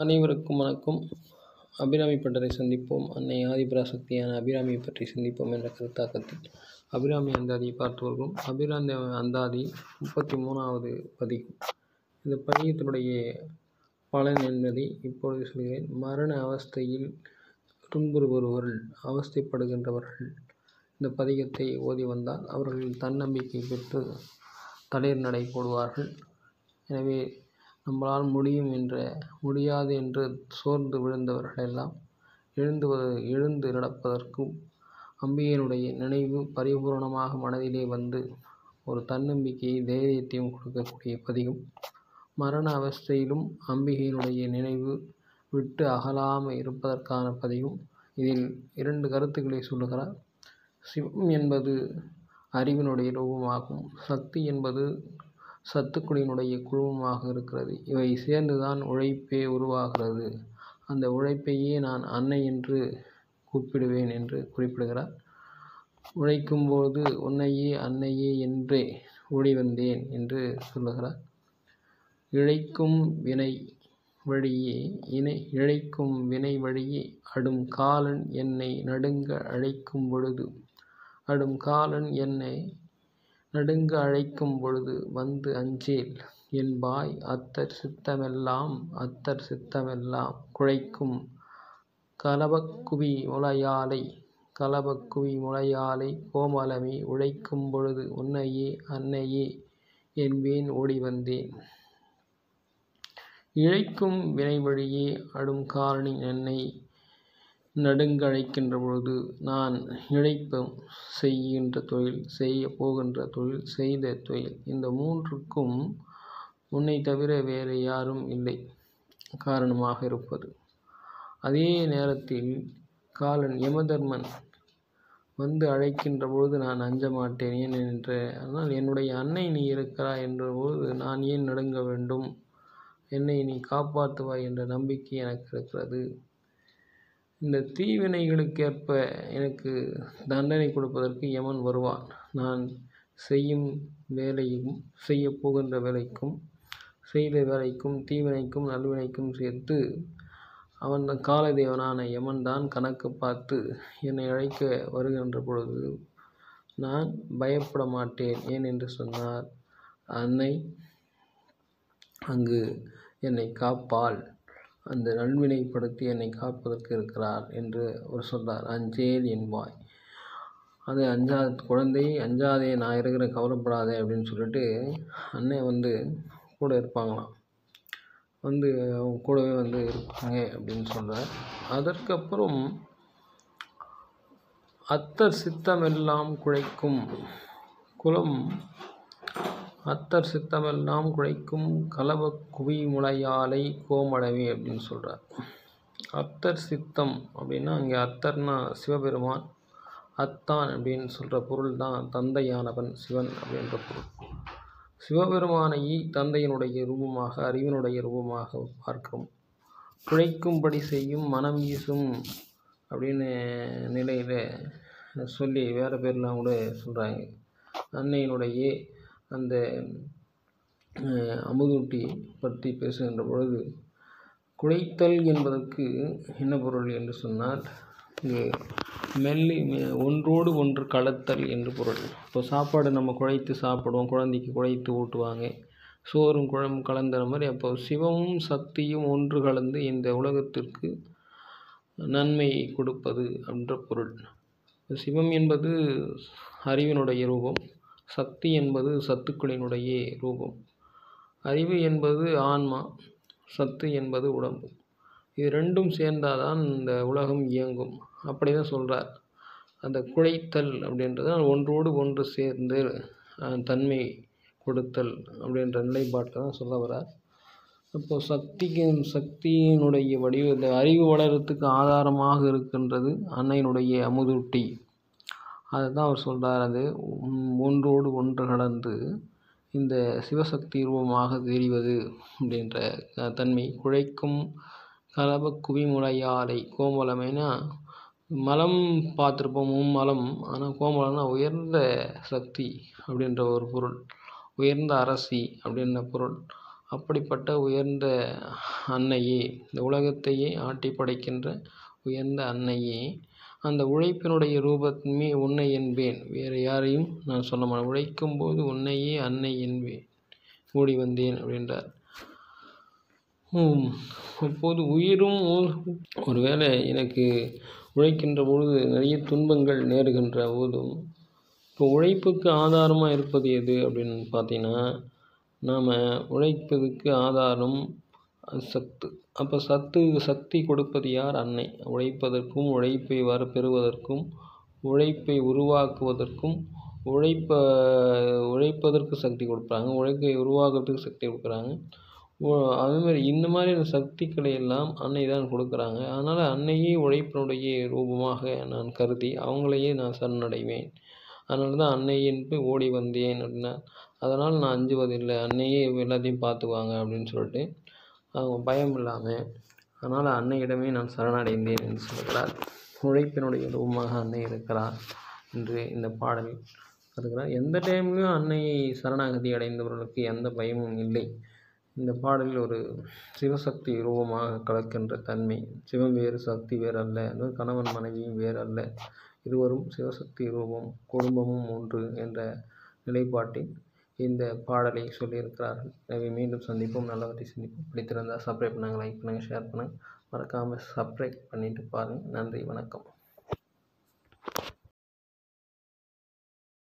அனைவருக்கும் வணக்கம் அபிராமி பட்டரை சந்திப்போம் அன்னை ஆதிபராசக்தியான அபிராமியை பற்றி சிந்திப்போம் என்ற கருத்தாக்கத்தில் அபிராமி அந்தாதியை பார்த்து வருகிறோம் அபிராமி அந்தாதி முப்பத்தி மூணாவது பதிகம் இந்த பதிகத்தினுடைய பலன் என்பதை இப்பொழுது சொல்கிறேன் மரண அவஸ்தையில் துன்புறுபவர்கள் அவஸ்தைப்படுகின்றவர்கள் இந்த பதிகத்தை ஓதி வந்தால் அவர்கள் தன்னம்பிக்கை பெற்று தளிர் நடை போடுவார்கள் எனவே நம்மளால் முடியும் என்ற முடியாது என்று சோர்ந்து விழுந்தவர்களெல்லாம் எழுந்து வ- எழுந்து நடப்பதற்கும் அம்பிகையினுடைய நினைவு பரிபூரணமாக மனதிலே வந்து ஒரு தன்னம்பிக்கையை தைரியத்தையும் கொடுக்கக்கூடிய பதிகம் மரண அவஸ்தையிலும் அம்பிகையினுடைய நினைவு விட்டு அகலாமல் இருப்பதற்கான பதிவும் இதில் இரண்டு கருத்துக்களை சொல்லுகிறார் சிவம் என்பது அறிவினுடைய ரூபமாகும் சக்தி என்பது சத்துக்குழியினுடைய குழுமமாக இருக்கிறது இவை சேர்ந்துதான் உழைப்பே உருவாகிறது அந்த உழைப்பையே நான் அன்னை என்று கூப்பிடுவேன் என்று குறிப்பிடுகிறார் உழைக்கும்போது உன்னையே அன்னையே என்றே ஓடி வந்தேன் என்று சொல்லுகிறார் இழைக்கும் வினை வழியே இணை இழைக்கும் வினை வழியே அடும் காலன் என்னை நடுங்க அழைக்கும் பொழுது அடும் காலன் என்னை நடுங்க அழைக்கும் பொழுது வந்து அஞ்சேல் என்பாய் அத்தர் சித்தமெல்லாம் அத்தர் சித்தமெல்லாம் குழைக்கும் கலபக்குவி முளையாலை கலபக்குவி முளையாலை கோமலமே உழைக்கும் பொழுது உன்னையே அன்னையே என்பேன் ஓடி வந்தேன் இழைக்கும் வினை வழியே அடும் காரணி என்னை நடுங்கழைக்கின்ற பொழுது நான் இழைப்பும் செய்கின்ற தொழில் செய்ய போகின்ற தொழில் செய்த தொழில் இந்த மூன்றுக்கும் உன்னை தவிர வேறு யாரும் இல்லை காரணமாக இருப்பது அதே நேரத்தில் காலன் யமதர்மன் வந்து அழைக்கின்ற பொழுது நான் அஞ்ச மாட்டேன் ஏன் என்று ஆனால் என்னுடைய அன்னை நீ இருக்கிறாய் என்ற பொழுது நான் ஏன் நடுங்க வேண்டும் என்னை நீ காப்பாற்றுவாய் என்ற நம்பிக்கை எனக்கு இருக்கிறது இந்த தீவினைகளுக்கேற்ப எனக்கு தண்டனை கொடுப்பதற்கு யமன் வருவான் நான் செய்யும் வேலையும் செய்ய போகின்ற வேலைக்கும் செய்த வேலைக்கும் தீவினைக்கும் நல்வினைக்கும் சேர்த்து அவன் தான் காலதேவனான யமன் தான் கணக்கு பார்த்து என்னை அழைக்க வருகின்ற பொழுது நான் பயப்பட மாட்டேன் ஏன் என்று சொன்னார் அன்னை அங்கு என்னை காப்பாள் அந்த நல்வினைப்படுத்தி என்னை காப்பதற்கு இருக்கிறார் என்று அவர் சொல்றார் அஞ்சேல் என்பாய் அது அஞ்சா குழந்தை அஞ்சாதே நான் இருக்கிறேன் கவலைப்படாதே அப்படின்னு சொல்லிட்டு அன்னை வந்து கூட இருப்பாங்களாம் வந்து அவங்க கூடவே வந்து இருப்பாங்க அப்படின்னு சொல்றார் அதற்கப்புறம் அத்தர் சித்தமெல்லாம் குழைக்கும் குலம் அத்தர் சித்தமெல்லாம் குழைக்கும் கலவ குவி முளையாலை கோமளவே அப்படின்னு சொல்கிறார் அத்தர் சித்தம் அப்படின்னா அங்கே அத்தர்னா சிவபெருமான் அத்தான் அப்படின்னு சொல்கிற பொருள் தான் தந்தையானவன் சிவன் அப்படின்ற பொருள் சிவபெருமானையே தந்தையினுடைய ரூபமாக அறிவினுடைய ரூபமாக பார்க்கிறோம் குழைக்கும்படி செய்யும் மனம் வீசும் அப்படின்னு நிலையில் சொல்லி வேறு பேர்லாம் கூட சொல்கிறாங்க அன்னையினுடைய அந்த அஹ், அமுதூட்டி பற்றி பேசுகின்ற பொழுது குழைத்தல் என்பதற்கு என்ன பொருள் என்று சொன்னால் இங்கு மெல்லி மெ- ஒன்றோடு ஒன்று கலத்தல் என்று பொருள் இப்போ சாப்பாடு நம்ம குழைத்து சாப்பிடுவோம் குழந்தைக்கு குழைத்து ஊட்டுவாங்க சோறும் குழம்பும் கலந்துற மாதிரி அப்போ சிவமும் சக்தியும் ஒன்று கலந்து இந்த உலகத்திற்கு நன்மையை கொடுப்பது என்ற பொருள் சிவம் என்பது அறிவினுடைய ரூபம் சக்தி என்பது சத்துக்களினுடைய ரூபம் அறிவு என்பது ஆன்மா சத்து என்பது உடம்பு இது ரெண்டும் சேர்ந்தாதான் இந்த உலகம் இயங்கும் அப்படி தான் சொல்கிறார் அந்த குழைத்தல் அப்படின்றது ஒன்றோடு ஒன்று சேர்ந்து அஹ், தன்மை கொடுத்தல் அப்படின்ற நிலைப்பாட்டில் தான் சொல்ல வரார் அப்போ சக்திக்கு சக்தியினுடைய வடிவ இந்த அறிவு வளர்கிறதுக்கு ஆதாரமாக இருக்கின்றது அன்னையினுடைய அமுதூட்டி அதை தான் அவர் சொல்கிறார் அது உம், ஒன்றோடு ஒன்று கலந்து இந்த சிவசக்தி ரூபமாக தெரிவது அப்படின்ற அஹ், தன்மை குழைக்கும் கலப குவிமுலையாலை கோமலமேனா மலம் பார்த்துருப்போம் மும்மலம் ஆனால் கோமலம்னா உயர்ந்த சக்தி அப்படின்ற ஒரு பொருள் உயர்ந்த அரசி அப்படின்ற பொருள் அப்படிப்பட்ட உயர்ந்த அன்னையே இந்த உலகத்தையே ஆட்டி படைக்கின்ற உயர்ந்த அன்னையே அந்த உழைப்பினுடைய ரூபமே உன்னை என்பேன் வேறு யாரையும் நான் சொல்ல மாட்டேன் உழைக்கும் போது உன்னையே அன்னை என்பேன் ஓடி வந்தேன் அப்படின்றார் அப்போது உயிரும் ஒருவேளை எனக்கு உழைக்கின்ற பொழுது நிறைய துன்பங்கள் நேருகின்ற போதும் இப்போ உழைப்புக்கு ஆதாரமாக இருப்பது எது அப்படின்னு பார்த்தீங்கன்னா நாம் உழைப்பதுக்கு ஆதாரம் சத்து அப்போ சத்து சக்தி கொடுப்பது யார் அன்னை உழைப்பதற்கும் உழைப்பை வர பெறுவதற்கும் உழைப்பை உருவாக்குவதற்கும் உழைப்ப உழைப்பதற்கு சக்தி கொடுப்பாங்க உழைப்பை உருவாக்குறதுக்கு சக்தி கொடுக்குறாங்க அதுமாதிரி இந்த மாதிரியான சக்திகளை எல்லாம் அன்னை தான் கொடுக்குறாங்க அதனால் அன்னையே உழைப்பினுடைய ரூபமாக நான் கருதி அவங்களையே நான் சரணடைவேன் அதனால தான் அன்னை என்று ஓடி வந்தேன் அப்படின்னா அதனால் நான் அஞ்சுவதில்லை அன்னையே எல்லாத்தையும் பார்த்துக்குவாங்க அப்படின்னு சொல்லிட்டு அவங்க பயம் இல்லாமல் அதனால் அன்னையிடமே நான் சரணடைந்தேன் என்று சொல்கிறார் உழைப்பினுடைய ரூபமாக அன்னை இருக்கிறார் என்று இந்த பாடல் இருக்கிறார் எந்த டைம்லையும் அன்னையை சரணாகதி அடைந்தவர்களுக்கு எந்த பயமும் இல்லை இந்த பாடலில் ஒரு சிவசக்தி ரூபமாக கலக்கின்ற தன்மை சிவம் வேறு சக்தி வேறு அல்ல கணவன் மனைவியும் வேறு அல்ல இருவரும் சிவசக்தி ரூபம் குடும்பமும் ஒன்று என்ற நிலைப்பாட்டில் இந்த பாடலை சொல்லியிருக்கிறார்கள் எனவே மீண்டும் சந்திப்போம் நல்லவற்றை சந்திப்போம் பிடித்திருந்தால் சப்ஸ்கிரைப் பண்ணுங்கள் லைக் பண்ணுங்கள் ஷேர் பண்ணுங்கள் மறக்காமல் சப்ஸ்கிரைப் பண்ணிவிட்டு பாருங்கள் நன்றி வணக்கம்